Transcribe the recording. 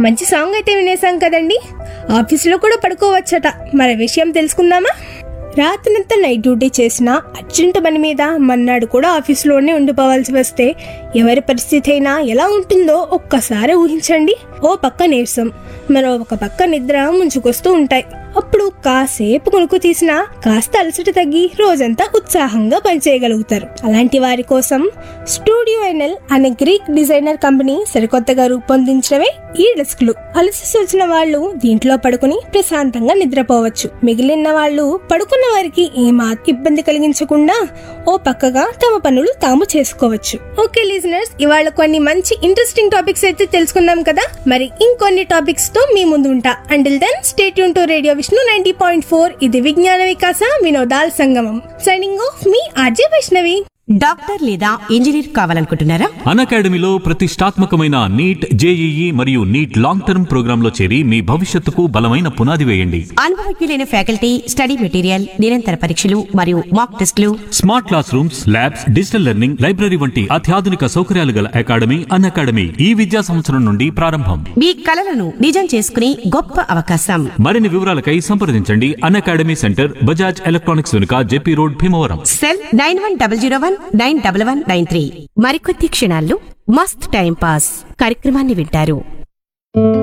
మంచి సాంగ్ అయితే వినేసాం కదండి ఆఫీసులో కూడా పడుకోవచ్చట మరి విషయం తెలుసుకుందామా రాత్రంతా నైట్ డ్యూటీ చేసిన అర్జెంట్ పని మీద మన్నాడు కూడా ఆఫీసులోనే ఉండిపోవాల్సి వస్తే ఎవరి పరిస్థితి అయినా ఎలా ఉంటుందో ఒక్కసారి ఊహించండి ఓ పక్క నీరసం మరో ఒక పక్క నిద్ర ముంచుకొస్తూ ఉంటాయి అప్పుడు కాసేపు కొనుక్కు తీసినా కాస్త అలసట తగ్గి రోజంతా ఉత్సాహంగా పనిచేయగలుగుతారు అలాంటి వారి కోసం స్టూడియో ఎన్ఎల్ అనే గ్రీక్ డిజైనర్ కంపెనీ సరికొత్తగా రూపొందించినవే ఈ డెస్క్లు అలసి వచ్చిన వాళ్ళు దీంట్లో పడుకుని ప్రశాంతంగా నిద్రపోవచ్చు మిగిలిన వాళ్ళు పడుకున్న వారికి ఏమా ఇబ్బంది కలిగించకుండా ఓ పక్కగా తమ పనులు తాము చేసుకోవచ్చు ఓకే లిజనర్స్ ఇవాళ కొన్ని మంచి ఇంట్రెస్టింగ్ టాపిక్స్ అయితే తెలుసుకున్నాం కదా మరి ఇంకొన్ని టాపిక్స్ తో మీ ముందు ఉంటా అంటిల్ దెన్ స్టేట్ యూన్ to radio Vishnu ninety point four ఇది విజ్ఞాన వికాస వినోదాల్ సంగమం సైనింగ్ ఆఫ్ మీ అజయ్ వైష్ణవి డాక్టర్ లేదా ఇంజనీర్ కావాలనుకుంటున్నారా అన్ అకాడమీలో ప్రతిష్టాత్మకమైన నీట్ జేఈఈ మరియు నీట్ లాంగ్ టర్మ్ ప్రోగ్రాంలో చేరి మీ భవిష్యత్తుకు బలమైన పునాది వేయండి అనుభవజ్ఞులైన ఫ్యాకల్టీ స్టడీ మెటీరియల్ నిరంతర పరీక్షలు మరియు మాక్ టెస్టులు smart classrooms labs digital learning library వంటి అత్యాధునిక సౌకర్యాలు గల అకాడమీ అన్ అకాడమీ ఈ విద్యా సంవత్సరం నుండి ప్రారంభం మీ కలలను నిజం చేసుకునే గొప్ప అవకాశం మరిన్ని వివరాలకై సంప్రదించండి Unacademy centre Bajaj electronics వెనుక JP road Bhimavaram cell nine one double zero one nine double one nine three మరికొద్ది క్షణాల్లో మస్త్ టైం పాస్ కార్యక్రమాన్ని వింటారు